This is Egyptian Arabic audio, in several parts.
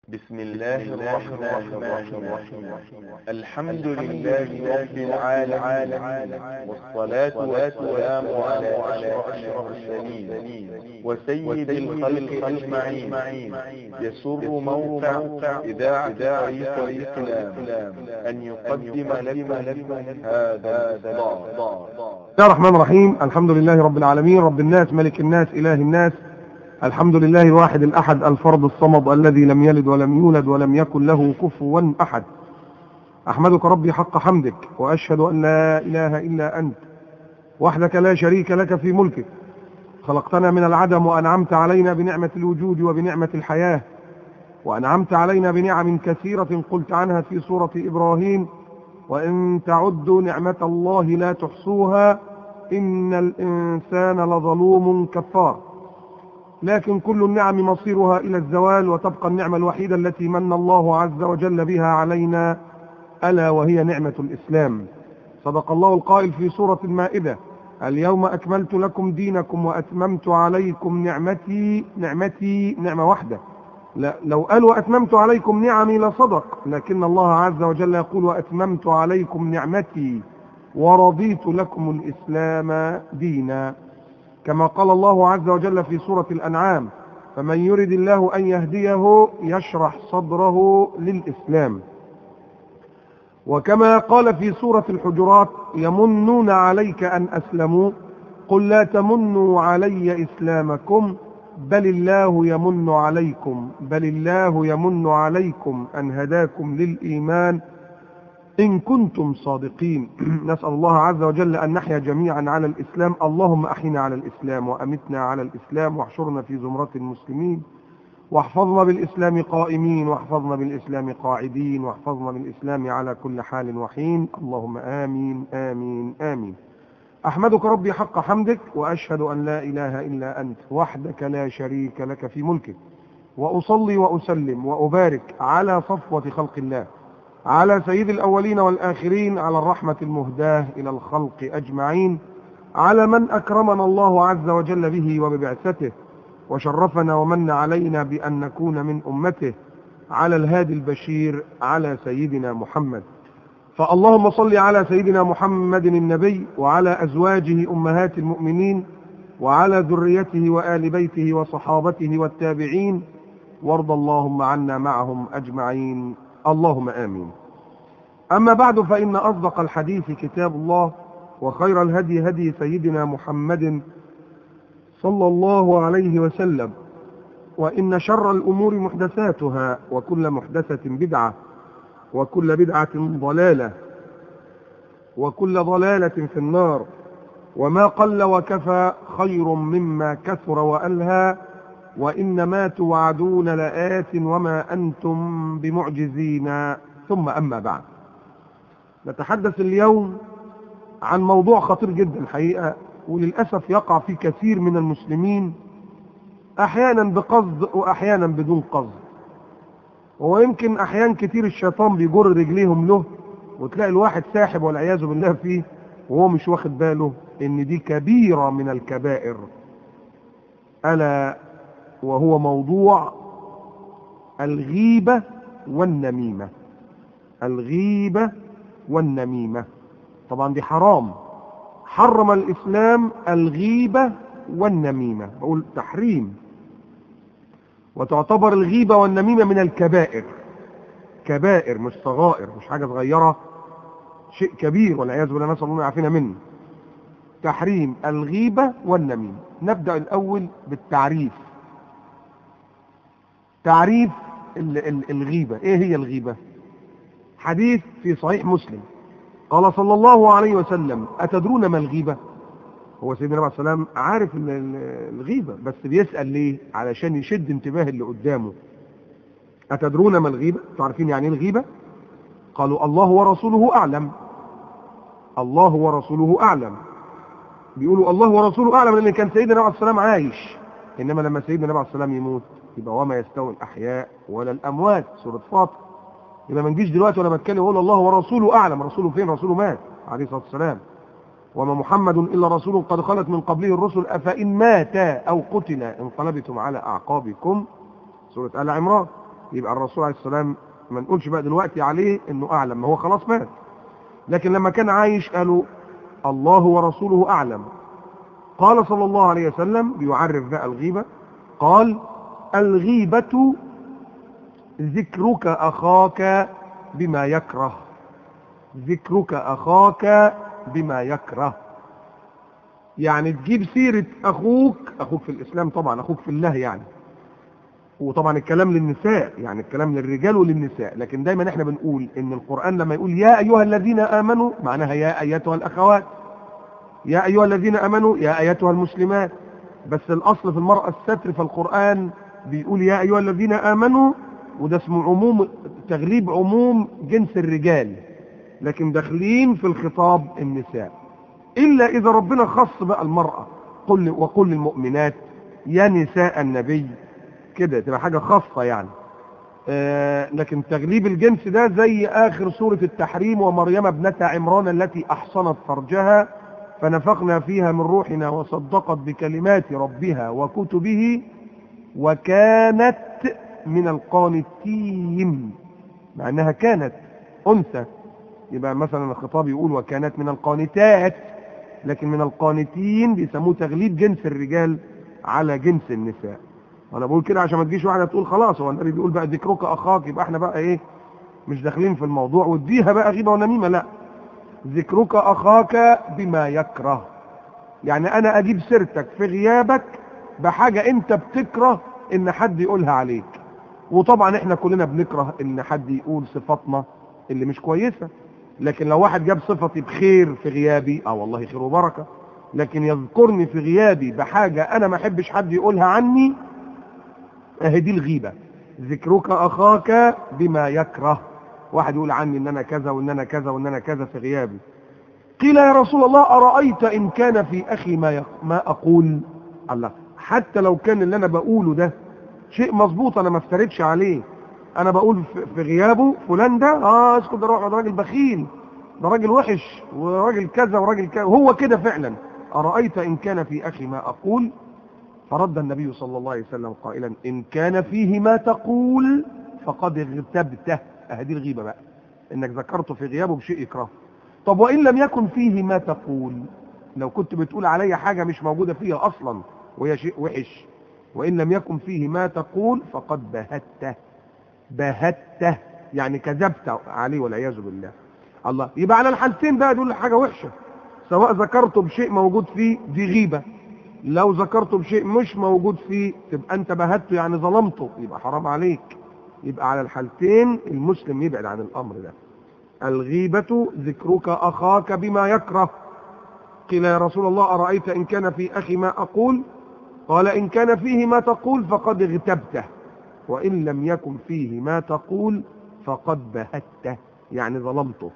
بسم الله الرحمن الرحيم الحمد لله رب العالمين والصلاة والسلام على أشرف المرسلين وسيد الخلق أجمعين يسر موقع إذاعة طريق الإسلام أن يقدم لكم هذا الإصدار بسم الله الرحمن الرحيم الحمد لله رب العالمين رب الناس ملك الناس إله الناس الحمد لله الواحد الأحد الفرد الصمد الذي لم يلد ولم يولد ولم يكن له كفوا أحد أحمدك ربي حق حمدك وأشهد أن لا إله إلا أنت وحدك لا شريك لك في ملكك خلقتنا من العدم وأنعمت علينا بنعمة الوجود وبنعمة الحياة وأنعمت علينا بنعم كثيرة قلت عنها في سورة إبراهيم وإن تعدوا نعمة الله لا تحصوها إن الإنسان لظلوم كفار لكن كل النعم مصيرها إلى الزوال وتبقى النعمة الوحيدة التي من الله عز وجل بها علينا ألا وهي نعمة الإسلام صدق الله القائل في سورة المائدة اليوم أكملت لكم دينكم وأتممت عليكم نعمتي نعمتي نعمة واحدة لا لو قال وأتممت عليكم نعمي لصدق لكن الله عز وجل يقول وأتممت عليكم نعمتي ورضيت لكم الإسلام دينا كما قال الله عز وجل في سورة الأنعام فمن يرد الله أن يهديه يشرح صدره للإسلام وكما قال في سورة الحجرات يمنون عليك أن أسلموا قل لا تمنوا علي إسلامكم بل الله يمن عليكم بل الله يمن عليكم أن هداكم للإيمان إن كنتم صادقين نسأل الله عز وجل أن نحيا جميعا على الإسلام اللهم أحينا على الإسلام وأمتنا على الإسلام واحشرنا في زمرة المسلمين واحفظنا بالإسلام قائمين واحفظنا بالإسلام قاعدين واحفظنا بالإسلام على كل حال وحين اللهم آمين آمين آمين أحمدك ربي حق حمدك وأشهد أن لا إله إلا أنت وحدك لا شريك لك في ملكك وأصلي وأسلم وأبارك على صفوة خلق الله على سيد الأولين والآخرين على الرحمة المهداة إلى الخلق أجمعين على من أكرمنا الله عز وجل به وببعثته وشرفنا ومن علينا بأن نكون من أمته على الهادي البشير على سيدنا محمد فاللهم صل على سيدنا محمد النبي وعلى أزواجه أمهات المؤمنين وعلى ذريته وآل بيته وصحابته والتابعين وارض اللهم عنا معهم أجمعين اللهم آمين أما بعد فإن أصدق الحديث كتاب الله وخير الهدي هدي سيدنا محمد صلى الله عليه وسلم وإن شر الأمور محدثاتها وكل محدثة بدعة وكل بدعة ضلالة وكل ضلالة في النار وما قل وكفى خير مما كثر وألهى وإنما توعدون لآت وما أنتم بمعجزين ثم أما بعد نتحدث اليوم عن موضوع خطير جدا الحقيقة وللأسف يقع فيه كثير من المسلمين أحيانا بقصد وأحيانا بدون قصد هو يمكن أحيان كتير الشيطان بيجر رجليهم له وتلاقي الواحد ساحب والعياذ بالله فيه وهو مش واخد باله ان دي كبيرة من الكبائر ألا وهو موضوع الغيبة والنميمة الغيبة والنميمة طبعا دي حرام حرم الإسلام الغيبة والنميمة بقول تحريم وتعتبر الغيبة والنميمة من الكبائر كبائر مش صغائر مش حاجة صغيرة شيء كبير والعياذ بالله نسأل الله يعافينا منه تحريم الغيبة والنميمة نبدأ الأول بالتعريف تعريف الغيبة ايه هي الغيبة حديث في صحيح مسلم قال صلى الله عليه وسلم أتدرون ما الغيبة هو سيدنا عليه السلام عارف الغيبة بس بيسأل ليه علشان يشد انتباه اللي قدامه أتدرون ما الغيبة تعرفين يعني الغيبة قالوا الله ورسوله أعلم الله ورسوله أعلم بيقولوا الله ورسوله أعلم لأن كان سيدنا عليه السلام عايش إنما لما سيدنا عليه السلام يموت يبقى وما يستوي الأحياء ولا الأموات سورة فاطر يبقى ما نجيش دلوقتي ولا بتكلم اقول الله ورسوله أعلم رسوله فين رسوله مات عليه الصلاة والسلام وما محمد إلا رسول قد خلت من قبله الرسل أفإن مات أو قتل انقلبتم على أعقابكم سورة آل عمران يبقى الرسول عليه السلام ما نقولش بقى دلوقتي عليه انه اعلم ما هو خلاص مات لكن لما كان عايش قالوا الله ورسوله اعلم قال صلى الله عليه وسلم بيعرف بقى الغيبة قال الغيبة ذكرك أخاك بما يكره ذكرك أخاك بما يكره يعني تجيب سيرة أخوك أخوك في الإسلام طبعا أخوك في الله يعني وطبعا الكلام للنساء يعني الكلام للرجال وللنساء لكن دايما احنا بنقول ان القرآن لما يقول يا أيها الذين آمنوا معناها يا أيتها الأخوات يا أيها الذين أمنوا يا أيتها المسلمات بس الأصل في المرأة الستر فالقرآن بيقول يا أيها الذين آمنوا وده اسمه عموم تغليب عموم جنس الرجال لكن داخلين في الخطاب النساء إلا إذا ربنا خص بقى المرأة قل وقل للمؤمنات يا نساء النبي كده تبقى حاجة خاصة يعني آه لكن تغليب الجنس ده زي آخر سورة التحريم ومريم ابنة عمران التي أحصنت فرجها فنفخنا فيها من روحنا وصدقت بكلمات ربها وكتبه وكانت من القانتين مع انها كانت انثى يبقى مثلا الخطاب يقول وكانت من القانتات لكن من القانتين بيسموه تغليب جنس الرجال على جنس النساء وانا بقول كده عشان ما تجيش واحده تقول خلاص هو النبي بيقول بقى ذكرك اخاك يبقى احنا بقى ايه مش داخلين في الموضوع واديها بقى غيبه ونميمه لا ذكرك أخاك بما يكره يعني أنا أجيب سيرتك في غيابك بحاجة أنت بتكره إن حد يقولها عليك وطبعا إحنا كلنا بنكره إن حد يقول صفاتنا اللي مش كويسة لكن لو واحد جاب صفتي بخير في غيابي اه والله خير وبركة لكن يذكرني في غيابي بحاجة أنا ما أحبش حد يقولها عني اهي دي الغيبة ذكرك أخاك بما يكره واحد يقول عني ان انا كذا وان انا كذا وان انا كذا في غيابي قيل يا رسول الله ارايت ان كان في اخي ما يق... ما اقول الله حتى لو كان اللي انا بقوله ده شيء مظبوط انا ما افترضش عليه انا بقول في, في غيابه فلان ده اه اسكت ده روح ده راجل بخيل ده راجل وحش وراجل كذا وراجل كذا هو كده فعلا ارايت ان كان في اخي ما اقول فرد النبي صلى الله عليه وسلم قائلا ان كان فيه ما تقول فقد اغتبته هذه الغيبة بقى انك ذكرته في غيابه بشيء يكرهه طب وان لم يكن فيه ما تقول لو كنت بتقول علي حاجة مش موجودة فيها اصلا وهي شيء وحش وان لم يكن فيه ما تقول فقد بهته بهته يعني كذبت عليه والعياذ بالله الله يبقى على الحالتين بقى دول حاجة وحشة سواء ذكرته بشيء موجود فيه دي غيبة لو ذكرته بشيء مش موجود فيه تبقى انت بهته يعني ظلمته يبقى حرام عليك يبقى على الحالتين المسلم يبعد عن الأمر ده الغيبة ذكرك أخاك بما يكره قيل يا رسول الله أرأيت إن كان في أخي ما أقول قال إن كان فيه ما تقول فقد اغتبته وإن لم يكن فيه ما تقول فقد بهته يعني ظلمته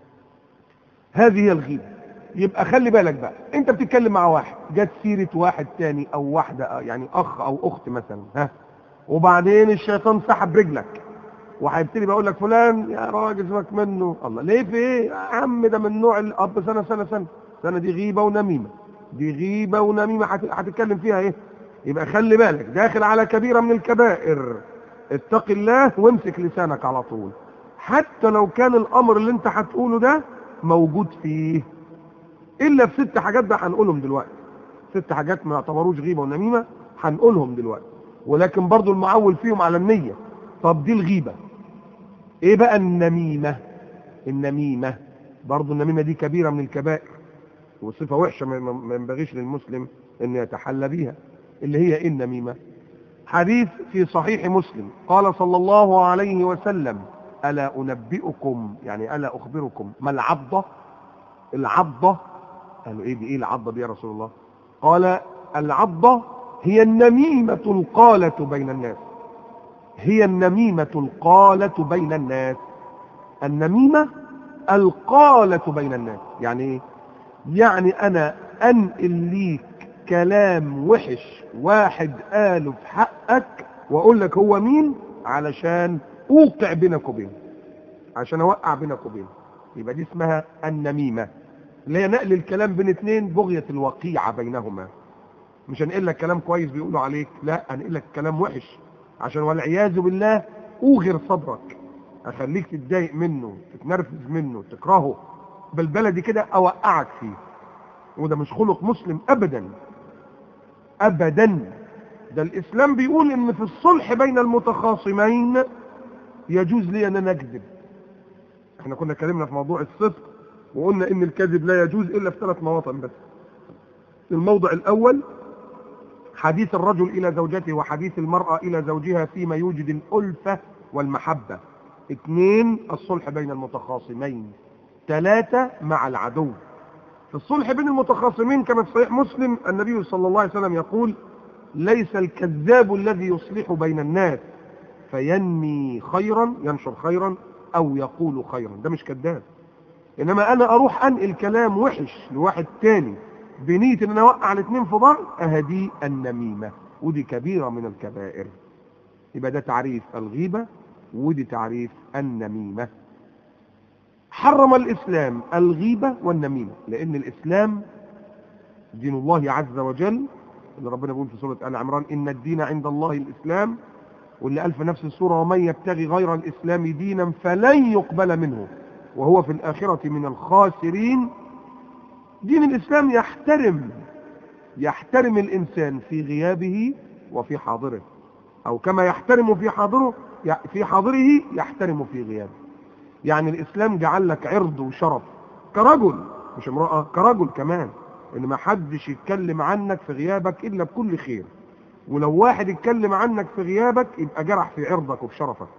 هذه هي الغيبة يبقى خلي بالك بقى انت بتتكلم مع واحد جت سيرة واحد تاني او واحدة يعني اخ او اخت مثلا ها وبعدين الشيطان سحب رجلك وهيبتدي بقول لك فلان يا راجل سيبك منه الله ليه في ايه يا عم ده من نوع الاب سنه سنه سنه سنه دي غيبه ونميمه دي غيبه ونميمه هتتكلم فيها ايه يبقى خلي بالك داخل على كبيره من الكبائر اتق الله وامسك لسانك على طول حتى لو كان الامر اللي انت هتقوله ده موجود فيه الا في ست حاجات بقى هنقولهم دلوقتي ست حاجات ما يعتبروش غيبه ونميمه هنقولهم دلوقتي ولكن برضو المعول فيهم على النية طب دي الغيبة ايه بقى النميمة النميمة برضو النميمة دي كبيرة من الكبائر وصفة وحشة ما ينبغيش للمسلم ان يتحلى بيها اللي هي ايه النميمة حديث في صحيح مسلم قال صلى الله عليه وسلم ألا أنبئكم يعني ألا أخبركم ما العضة العضة قالوا ايه دي ايه العضة دي يا رسول الله قال العضة هي النميمة القالة بين الناس هي النميمة القالة بين الناس النميمة القالة بين الناس يعني ايه يعني انا انقل ليك كلام وحش واحد قاله في حقك واقول لك هو مين علشان اوقع بينك وبينه عشان اوقع بينك وبينه يبقى دي اسمها النميمة اللي هي نقل الكلام بين اتنين بغية الوقيعة بينهما مش هنقل لك كلام كويس بيقولوا عليك لا هنقل لك كلام وحش عشان والعياذ بالله اوغر صدرك اخليك تتضايق منه تتنرفز منه تكرهه بالبلدي كده اوقعك فيه وده مش خلق مسلم ابدا ابدا ده الاسلام بيقول ان في الصلح بين المتخاصمين يجوز لي ان انا اكذب احنا كنا اتكلمنا في موضوع الصدق وقلنا ان الكذب لا يجوز الا في ثلاث مواطن بس الموضع الاول حديث الرجل الى زوجته وحديث المرأة الى زوجها فيما يوجد الالفة والمحبة اثنين الصلح بين المتخاصمين ثلاثة مع العدو في الصلح بين المتخاصمين كما في صحيح مسلم النبي صلى الله عليه وسلم يقول ليس الكذاب الذي يصلح بين الناس فينمي خيرا ينشر خيرا او يقول خيرا ده مش كذاب انما انا اروح انقل كلام وحش لواحد تاني بنية ان انا اوقع الاثنين في بعض اهدي النميمة ودي كبيرة من الكبائر يبقى ده تعريف الغيبة ودي تعريف النميمة حرم الاسلام الغيبة والنميمة لان الاسلام دين الله عز وجل اللي ربنا بيقول في سورة آل عمران إن الدين عند الله الإسلام واللي قال في نفس السورة ومن يبتغي غير الإسلام دينا فلن يقبل منه وهو في الآخرة من الخاسرين دين الإسلام يحترم يحترم الإنسان في غيابه وفي حاضره أو كما يحترم في حاضره في حاضره يحترم في غيابه يعني الإسلام جعل لك عرض وشرف كرجل مش امرأة كرجل كمان ان ما حدش يتكلم عنك في غيابك الا بكل خير ولو واحد يتكلم عنك في غيابك يبقى جرح في عرضك وفي شرفك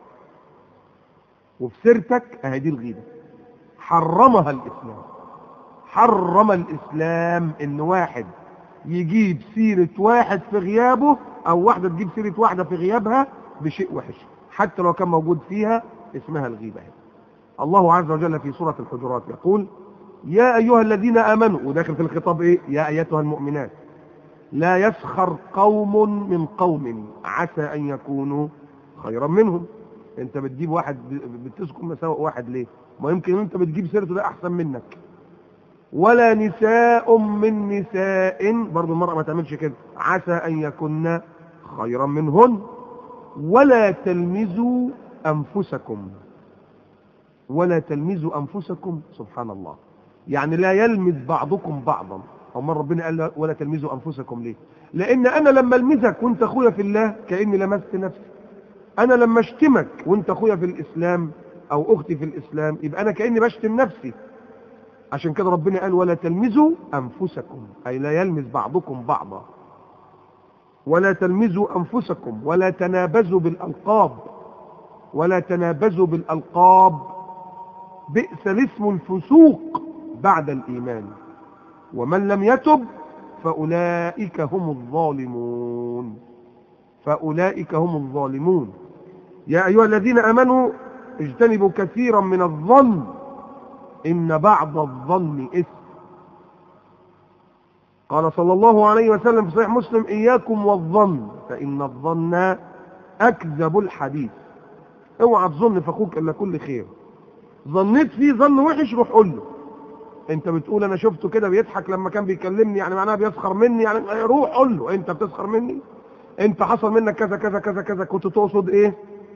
وفي سيرتك اهي دي الغيبه حرمها الاسلام حرم الاسلام ان واحد يجيب سيرة واحد في غيابه او واحدة تجيب سيرة واحدة في غيابها بشيء وحش حتى لو كان موجود فيها اسمها الغيبة الله عز وجل في سورة الحجرات يقول يا أيها الذين آمنوا وداخل في الخطاب إيه يا أيتها المؤمنات لا يسخر قوم من قوم عسى أن يكونوا خيرا منهم انت بتجيب واحد بتسكن مساوئ واحد ليه ما يمكن انت بتجيب سيرته ده احسن منك ولا نساء من نساء برضو المرأة ما تعملش كده عسى ان يكن خيرا منهن ولا تلمزوا انفسكم ولا تلمزوا انفسكم سبحان الله يعني لا يلمز بعضكم بعضا أمال ربنا قال ولا تلمزوا أنفسكم ليه لأن أنا لما ألمزك وانت أخويا في الله كأني لمست نفسي أنا لما اشتمك وانت أخويا في الإسلام أو أختي في الإسلام يبقى أنا كأني بشتم نفسي عشان كده ربنا قال ولا تلمزوا أنفسكم أي لا يلمز بعضكم بعضا ولا تلمزوا أنفسكم ولا تنابزوا بالألقاب ولا تنابزوا بالألقاب بئس الاسم الفسوق بعد الإيمان ومن لم يتب فأولئك هم الظالمون فأولئك هم الظالمون يا أيها الذين أمنوا اجتنبوا كثيرا من الظن إن بعض الظن إثم قال صلى الله عليه وسلم في صحيح مسلم إياكم والظن فإن الظن أكذب الحديث اوعى تظن في أخوك إلا كل خير ظنيت فيه ظن وحش روح قول له انت بتقول انا شفته كده بيضحك لما كان بيكلمني يعني معناها بيسخر مني يعني روح قول له انت بتسخر مني انت حصل منك كذا كذا كذا كذا كنت تقصد ايه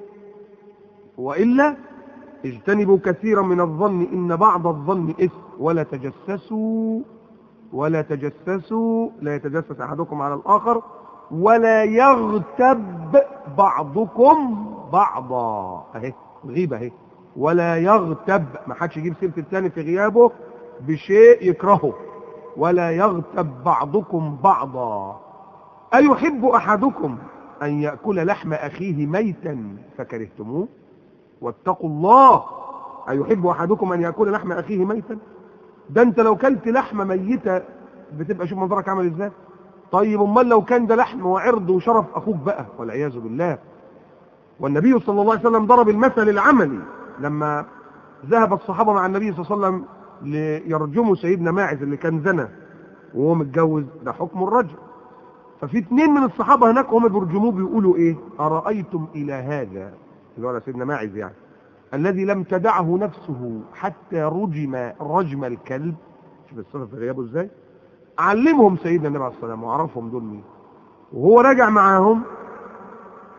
والا اجتنبوا كثيرا من الظن ان بعض الظن اثم ولا تجسسوا ولا تجسسوا لا يتجسس احدكم على الاخر ولا يغتب بعضكم بعضا اهي غيبه اهي ولا يغتب ما حدش يجيب سيره الثاني في غيابه بشيء يكرهه ولا يغتب بعضكم بعضا أيحب أحدكم أن يأكل لحم أخيه ميتا فكرهتموه واتقوا الله أيحب أحدكم أن يأكل لحم أخيه ميتا ده أنت لو كلت لحمة ميتة بتبقى شوف منظرك عامل إزاي طيب امال لو كان ده لحم وعرض وشرف أخوك بقى والعياذ بالله والنبي صلى الله عليه وسلم ضرب المثل العملي لما ذهب الصحابة مع النبي صلى الله عليه وسلم ليرجموا سيدنا ماعز اللي كان زنى وهو متجوز ده حكم الرجل ففي اثنين من الصحابة هناك هم بيرجموه بيقولوا ايه أرأيتم إلى هذا اللي هو سيدنا ماعز يعني الذي لم تدعه نفسه حتى رجم رجم الكلب شوف الصفة في غيابه ازاي علمهم سيدنا النبي عليه الصلاة والسلام وعرفهم دول مين وهو راجع معاهم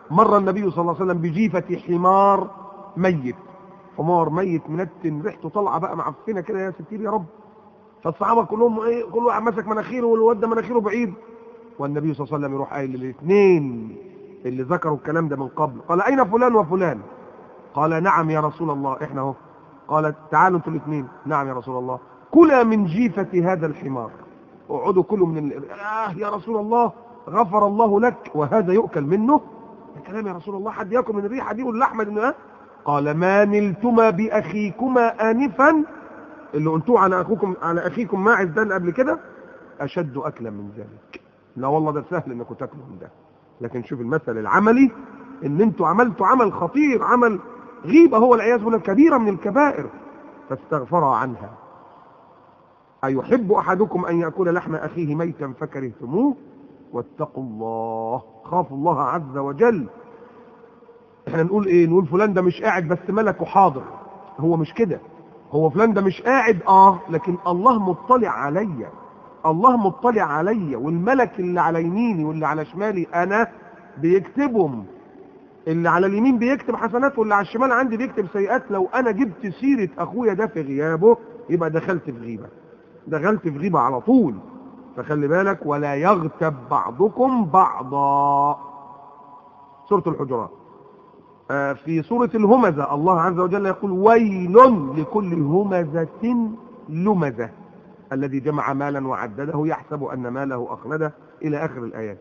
مر النبي صلى الله عليه وسلم بجيفة حمار ميت حمار ميت منتن ريحته طالعه بقى معفنه كده يا ستير يا رب فالصحابه كلهم ايه كل واحد مسك مناخيره والواد ده مناخيره بعيد والنبي صلى الله عليه وسلم يروح قايل للاثنين اللي ذكروا الكلام ده من قبل قال اين فلان وفلان قال نعم يا رسول الله احنا اهو قال تعالوا انتوا الاثنين نعم يا رسول الله كلا من جيفة هذا الحمار اقعدوا كلوا من ال... آه يا رسول الله غفر الله لك وهذا يؤكل منه ده كلام يا رسول الله حد ياكل من الريحه دي واللحمه دي آه؟ قال ما نلتما باخيكما انفا اللي قلتوه على اخوكم على اخيكم ماعز ده قبل كده اشد اكلا من ذلك لا والله ده سهل انكم تاكلوا من ده لكن شوف المثل العملي ان انتوا عملتوا عمل خطير عمل غيبه هو العياذ بالله كبيره من الكبائر فاستغفر عنها أيحب أحدكم أن يأكل لحم أخيه ميتا فكرهتموه واتقوا الله خافوا الله عز وجل احنا نقول ايه نقول فلان ده مش قاعد بس ملكه حاضر هو مش كده هو فلان ده مش قاعد اه لكن الله مطلع عليا الله مطلع عليا والملك اللي على يميني واللي على شمالي انا بيكتبهم اللي على اليمين بيكتب حسنات واللي على الشمال عندي بيكتب سيئات لو انا جبت سيرة اخويا ده في غيابه يبقى دخلت في غيبة دخلت في غيبة على طول فخلي بالك ولا يغتب بعضكم بعضا سورة الحجرات آه في سورة الهمزة الله عز وجل يقول ويل لكل همزة لمزة الذي جمع مالا وعدده يحسب أن ماله أخلده إلى آخر الآيات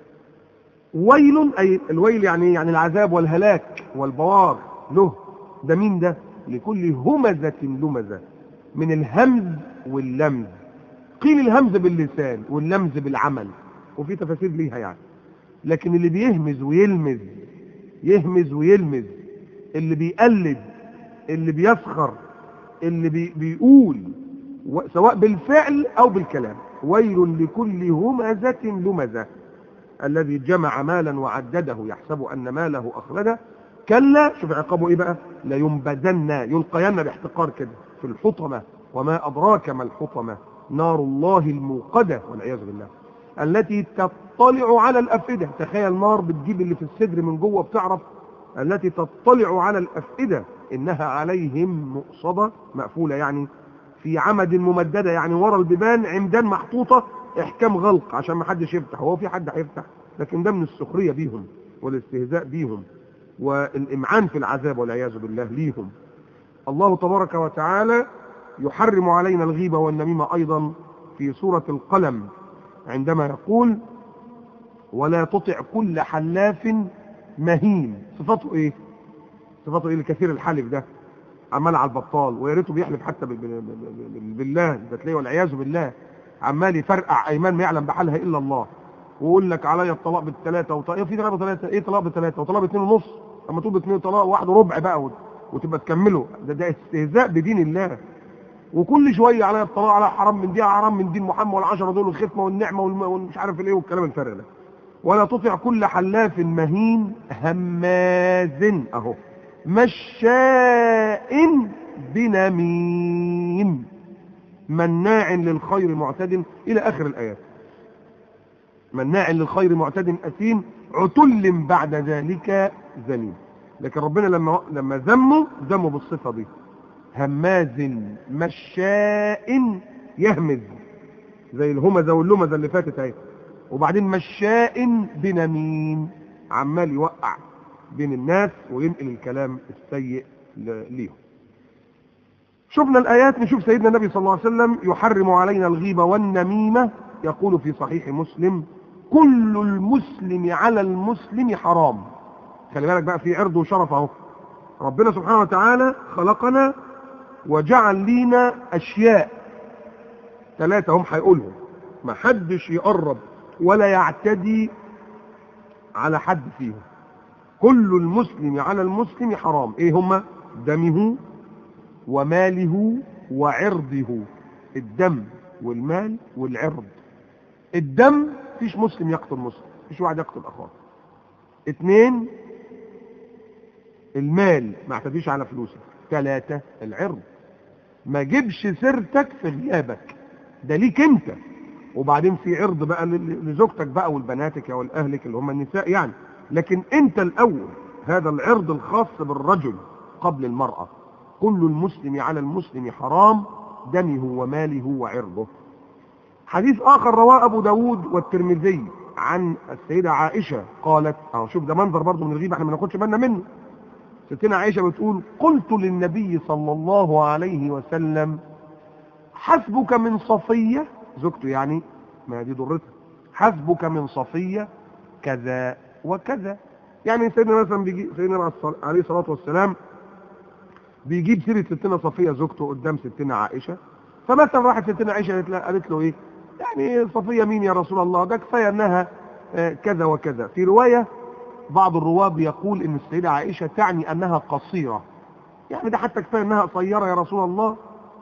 ويل أي الويل يعني يعني العذاب والهلاك والبوار له ده مين ده لكل همزة لمزة من الهمز واللمز قيل الهمز باللسان واللمز بالعمل وفي تفاسير ليها يعني لكن اللي بيهمز ويلمز يهمز ويلمز اللي بيقلد اللي بيسخر اللي بي بيقول سواء بالفعل او بالكلام ويل لكل همزة لمزة الذي جمع مالا وعدده يحسب ان ماله اخلده كلا شوف عقابه ايه بقى لينبذن يلقين باحتقار كده في الحطمة وما ادراك ما الحطمة نار الله الموقدة والعياذ بالله التي تطلع على الأفئدة تخيل نار بتجيب اللي في الصدر من جوه بتعرف التي تطلع على الأفئدة إنها عليهم مؤصدة مقفولة يعني في عمد ممددة يعني ورا البيبان عمدان محطوطة احكام غلق عشان ما حدش يفتح هو في حد هيفتح لكن ده من السخرية بيهم والاستهزاء بيهم والإمعان في العذاب والعياذ بالله ليهم الله تبارك وتعالى يحرم علينا الغيبة والنميمة أيضا في سورة القلم عندما يقول ولا تطع كل حلاف مهين صفاته ايه صفاته ايه لكثير الحلف ده عمال على البطال ويا ريته بيحلف حتى بالله ده تلاقيه والعياذ بالله عمال يفرقع ايمان ما يعلم بحالها الا الله ويقول لك عليا الطلاق بالثلاثه وطلاق في طلاق بثلاثه ايه طلاق بثلاثه وطلاق باثنين ونص اما تقول باثنين طلاق واحد ربع بقى وتبقى تكمله ده ده استهزاء بدين الله وكل شويه عليا الطلاق على حرام من دي حرام من دين محمد والعشره دول الختمه والنعمه والمش عارف الايه والكلام الفارغ ده ولا تطع كل حلاف مهين هماز اهو مشاء بنميم مناع للخير معتد الى اخر الايات مناع للخير معتد اثيم عتل بعد ذلك زنيم لكن ربنا لما لما ذمه ذمه بالصفه دي هماز مشاء يهمز زي الهمزه واللمزه اللي فاتت اهي وبعدين مشاء بنميم عمال يوقع بين الناس وينقل الكلام السيء ليهم شفنا الآيات نشوف سيدنا النبي صلى الله عليه وسلم يحرم علينا الغيبة والنميمة يقول في صحيح مسلم كل المسلم على المسلم حرام خلي بالك بقى في عرض وشرف اهو ربنا سبحانه وتعالى خلقنا وجعل لينا أشياء ثلاثة هم هيقولهم ما حدش يقرب ولا يعتدي على حد فيهم كل المسلم على المسلم حرام ايه هما دمه وماله وعرضه الدم والمال والعرض الدم فيش مسلم يقتل مسلم فيش واحد يقتل اخاه اتنين المال ما اعتديش على فلوسك ثلاثة العرض ما جيبش سيرتك في غيابك ده ليك انت وبعدين في عرض بقى لزوجتك بقى والبناتك او الاهلك اللي هم النساء يعني لكن انت الاول هذا العرض الخاص بالرجل قبل المرأة كل المسلم على المسلم حرام دمه وماله وعرضه حديث آخر رواه أبو داود والترمذي عن السيدة عائشة قالت أهو شوف ده منظر برضه من الغيبة احنا ما ناخدش بالنا منه ستنا عائشة بتقول قلت للنبي صلى الله عليه وسلم حسبك من صفية زوجته يعني ما دي ضرتها حسبك من صفية كذا وكذا يعني سيدنا مثلا بيجي سيدنا عليه الصلاة والسلام بيجيب سيرة ستنا صفية زوجته قدام ستنا عائشة فمثلا راحت ستنا عائشة قالت له, قالت له ايه يعني صفية مين يا رسول الله ده كفاية انها كذا وكذا في رواية بعض الرواه بيقول ان السيدة عائشة تعني انها قصيرة يعني ده حتى كفاية انها قصيرة يا رسول الله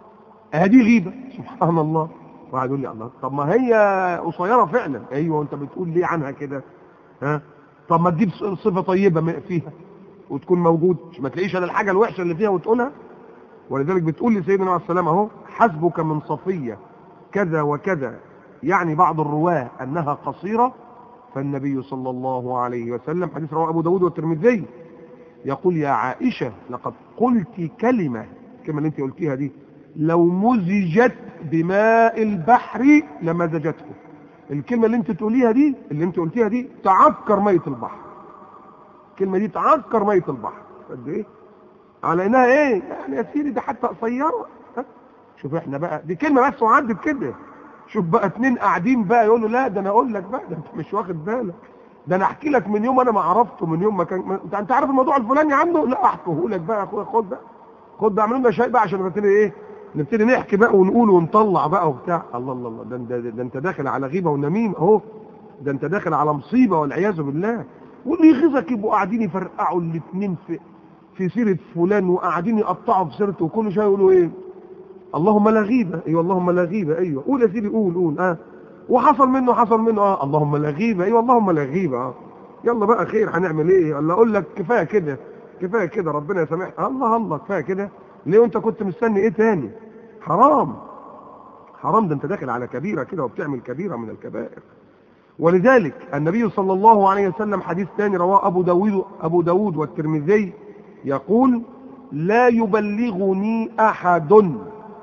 هذه غيبة سبحان الله واحد يقول لي الله طب ما هي قصيرة فعلا ايوه انت بتقول ليه عنها كده ها طب ما تجيب صفة طيبة فيها وتكون موجود ما تلاقيش انا الحاجة الوحشة اللي فيها وتقولها ولذلك بتقول لسيدنا عليه السلام اهو حسبك من صفية كذا وكذا يعني بعض الرواه انها قصيرة فالنبي صلى الله عليه وسلم حديث رواه ابو داود والترمذي يقول يا عائشة لقد قلت كلمة الكلمة اللي انت قلتيها دي لو مزجت بماء البحر لمزجته الكلمة اللي انت تقوليها دي اللي انت قلتيها دي تعكر مية البحر الكلمة دي تعكر مية البحر قد ايه على انها ايه يعني يا سيدي ده حتى قصيرة شوف احنا بقى دي كلمة بس وعدت كده شوف بقى اتنين قاعدين بقى يقولوا لا ده انا اقول لك بقى ده انت مش واخد بالك ده انا احكي لك من يوم انا ما عرفته من يوم ما كان ما... انت انت عارف الموضوع الفلاني عنده لا احكيه لك بقى يا اخويا خد بقى خد بقى اعمل لنا شاي بقى عشان نبتدي ايه نبتدي نحكي بقى ونقول ونطلع بقى وبتاع الله الله الله ده, ده, ده, ده انت داخل على غيبه ونميم اهو ده انت داخل على مصيبه والعياذ بالله واللي يغيظك يبقوا قاعدين يفرقعوا الاثنين في في سيره فلان وقاعدين يقطعوا في سيرته وكل شويه يقولوا ايه اللهم لا غيبه ايوه اللهم لا غيبه ايوه قول يا سيدي قول قول اه وحصل منه حصل منه اه اللهم لا غيبه ايوه اللهم لا غيبه اه يلا بقى خير هنعمل ايه ولا اقول لك كفايه كده كفايه كده ربنا يسامحك الله الله كفايه كده ليه وانت كنت مستني ايه تاني حرام حرام ده انت داخل على كبيره كده وبتعمل كبيره من الكبائر ولذلك النبي صلى الله عليه وسلم حديث ثاني رواه ابو داود ابو داود والترمذي يقول لا يبلغني احد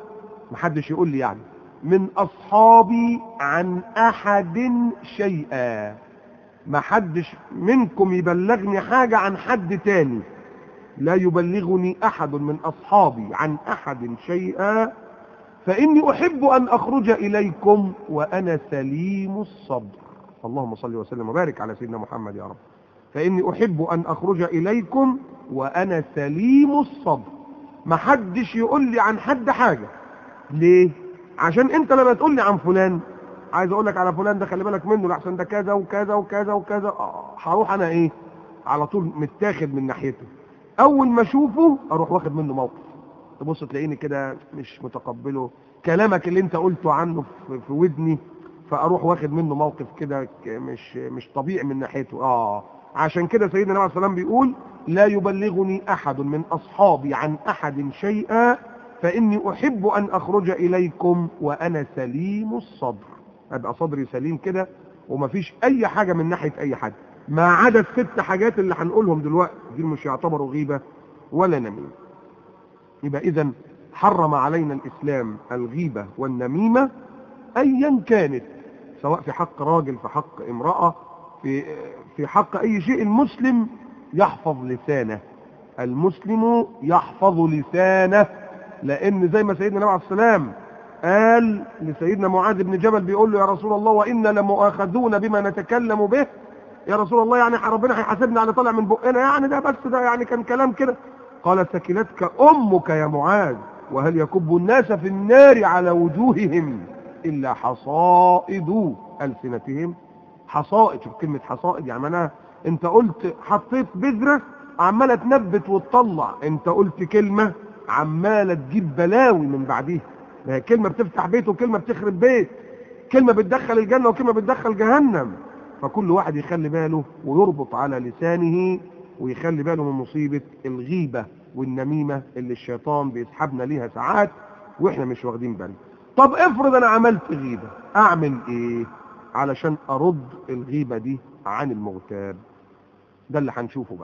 محدش يقول لي يعني من اصحابي عن احد شيئا محدش منكم يبلغني حاجة عن حد تاني لا يبلغني احد من اصحابي عن احد شيئا فاني احب ان اخرج اليكم وانا سليم الصدر اللهم صل وسلم وبارك على سيدنا محمد يا رب فاني احب ان اخرج اليكم وانا سليم الصدر محدش يقول لي عن حد حاجة ليه عشان انت لما تقول لي عن فلان عايز اقول لك على فلان ده خلي بالك منه لحسن ده كذا وكذا وكذا وكذا هروح انا ايه على طول متاخد من ناحيته اول ما اشوفه اروح واخد منه موقف تبص تلاقيني كده مش متقبله كلامك اللي انت قلته عنه في, في ودني فاروح واخد منه موقف كده مش مش طبيعي من ناحيته اه عشان كده سيدنا النبي عليه الصلاه والسلام بيقول لا يبلغني احد من اصحابي عن احد شيئا فاني احب ان اخرج اليكم وانا سليم الصدر ابقى صدري سليم كده ومفيش اي حاجه من ناحيه اي حد ما عدا الست حاجات اللي هنقولهم دلوقتي دي مش يعتبروا غيبه ولا نميمه يبقى اذا حرم علينا الاسلام الغيبه والنميمه ايا كانت سواء في حق راجل في حق امراه في في حق اي شيء المسلم يحفظ لسانه المسلم يحفظ لسانه لان زي ما سيدنا النبي عليه السلام قال لسيدنا معاذ بن جبل بيقول له يا رسول الله وإنا لمؤاخذون بما نتكلم به يا رسول الله يعني ربنا هيحاسبنا على طالع من بقنا يعني ده بس ده يعني كان كلام كده قال سكلتك أمك يا معاذ وهل يكب الناس في النار على وجوههم إلا حصائد ألسنتهم حصائد شوف كلمة حصائد يعني معناها انت قلت حطيت بذرة عمالة تنبت وتطلع انت قلت كلمة عمالة تجيب بلاوي من بعديها ما هي كلمة بتفتح بيت وكلمة بتخرب بيت كلمة بتدخل الجنة وكلمة بتدخل جهنم فكل واحد يخلي باله ويربط على لسانه ويخلي باله من مصيبة الغيبة والنميمة اللي الشيطان بيسحبنا ليها ساعات واحنا مش واخدين بالنا طب افرض انا عملت غيبة اعمل ايه علشان ارد الغيبة دي عن المغتاب ده اللي هنشوفه بقى